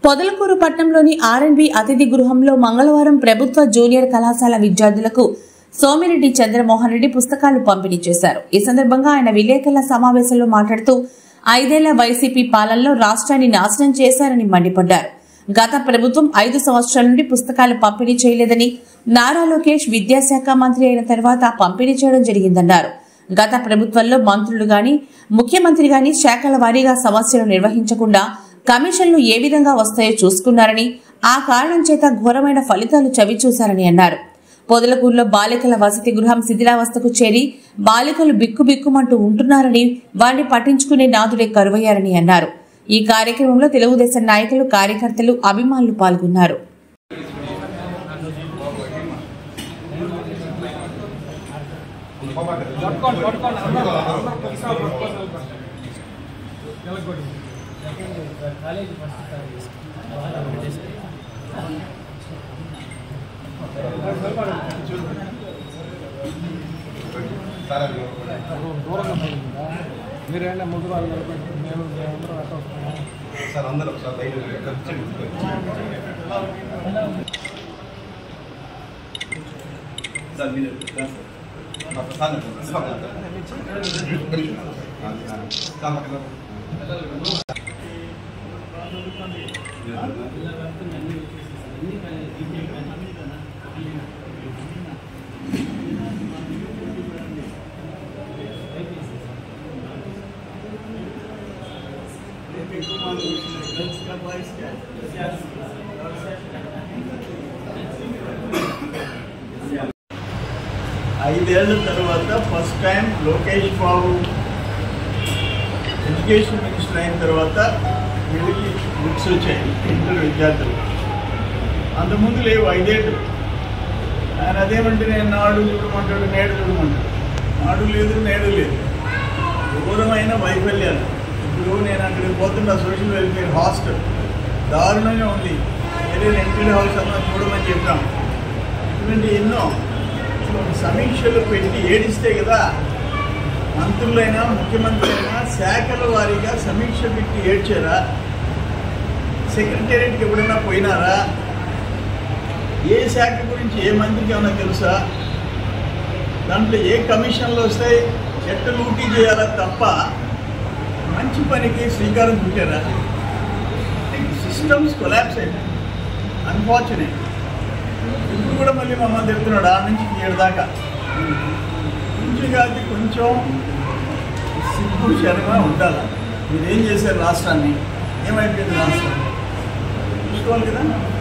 పొదలకూరు పట్టణంలోని ఆర్ఎండ్బి అతిథి గృహంలో మంగళవారం ప్రభుత్వ జూనియర్ కళాశాల విద్యార్థులకు సోమిరెడ్డి చంద్రమోహన్ రెడ్డి పుస్తకాలు పంపిణీ చేశారు ఈ సందర్భంగా ఆయన విలేకరుల సమావేశంలో మాట్లాడుతూ ఐదేళ్ల వైసీపీ పాలనలో రాష్ట్రాన్ని నాశనం చేశారని మండిపడ్డారు గత ప్రభుత్వం ఐదు సంవత్సరాల నుండి పుస్తకాలు పంపిణీ చేయలేదని నారా లోకేష్ విద్యాశాఖ మంత్రి అయిన తర్వాత పంపిణీ చేయడం జరిగిందన్నారు గత ప్రభుత్వంలో మంత్రులు గాని ముఖ్యమంత్రి గాని శాఖల వారీగా సమస్యలు నిర్వహించకుండా కమిషన్లు ఏ విధంగా వస్తాయో చూసుకున్నారని ఆ కారణం చేత ఘోరమైన ఫలితాలు చవిచూశారని అన్నారు పొదలకూరులో బాలికల వసతి గృహం శిథిలావస్థకు చేరి బాలికలు బిక్కుబిక్కుమంటూ ఉంటున్నారని వారిని పట్టించుకునే నాదుడే కరువయ్యారని అన్నారు ఈ కార్యక్రమంలో తెలుగుదేశం నాయకులు కార్యకర్తలు అభిమానులు పాల్గొన్నారు దూరంగా పోయిందా మీరు ఏంటంటే ముందు వాళ్ళు నిలబెట్టి మేము మేమందరం అట్ట వస్తున్నాం సార్ అందరూ ఒకసారి బయట కూర్చోండి. సార్ మీరు రా సార్. మా ప్రసాద్ అంటారు. ప్రసాద్ అంటారు. ఒక్క నిమిషం. ఆ, ఆ. సార్ పక్కన రా. ఐదేళ్ల తర్వాత first time Lokesh Babu education minister అయిన తర్వాత వీళ్ళకి బుక్స్ వచ్చాయి ఇంటర్ విద్యార్థులు అంతకుముందు లేవు ఐదేళ్ళు ఆయన అదేమంటే నేను నాడు చూడమంటాడు నేడు చూడమంటాడు నాడు లేదు నేడు లేదు ఘోరమైన వైఫల్యాలు ఇప్పుడు నేను అక్కడికి పోతున్న సోషల్ వెల్ఫేర్ హాస్టల్ దారుణంగా ఉంది వేరే రెంటెడ్ హౌస్ అన్న చూడమని చెప్పాం ఇటువంటి ఎన్నో సమీక్షలు పెట్టి ఏడిస్తే కదా మంత్రులైనా ముఖ్యమంత్రి అయినా శాఖల వారీగా సమీక్ష పెట్టి ఏడ్చారా సెక్రటేరియట్కి ఎప్పుడైనా పోయినారా ఏ శాఖ గురించి ఏ మంత్రికి ఏమైనా తెలుసా దాంట్లో ఏ కమిషన్లు వస్తాయి ఎట్ట లూటీ చేయాలా తప్ప మంచి పనికి శ్రీకారం చుట్టారా సిస్టమ్స్ కొలాప్స్ అయినాయి అన్ఫార్చునేట్ ఇప్పుడు కూడా మళ్ళీ మమ్మల్ని చెప్తున్నాడు ఆ నుంచి ఏడు దాకా కొంచెం కాదు కొంచెం సిగ్గు శర్మ ఉండాలి మీరు ఏం చేశారు రాష్ట్రాన్ని ఏమైపోయింది రాష్ట్రం చూసుకోవాలి కదా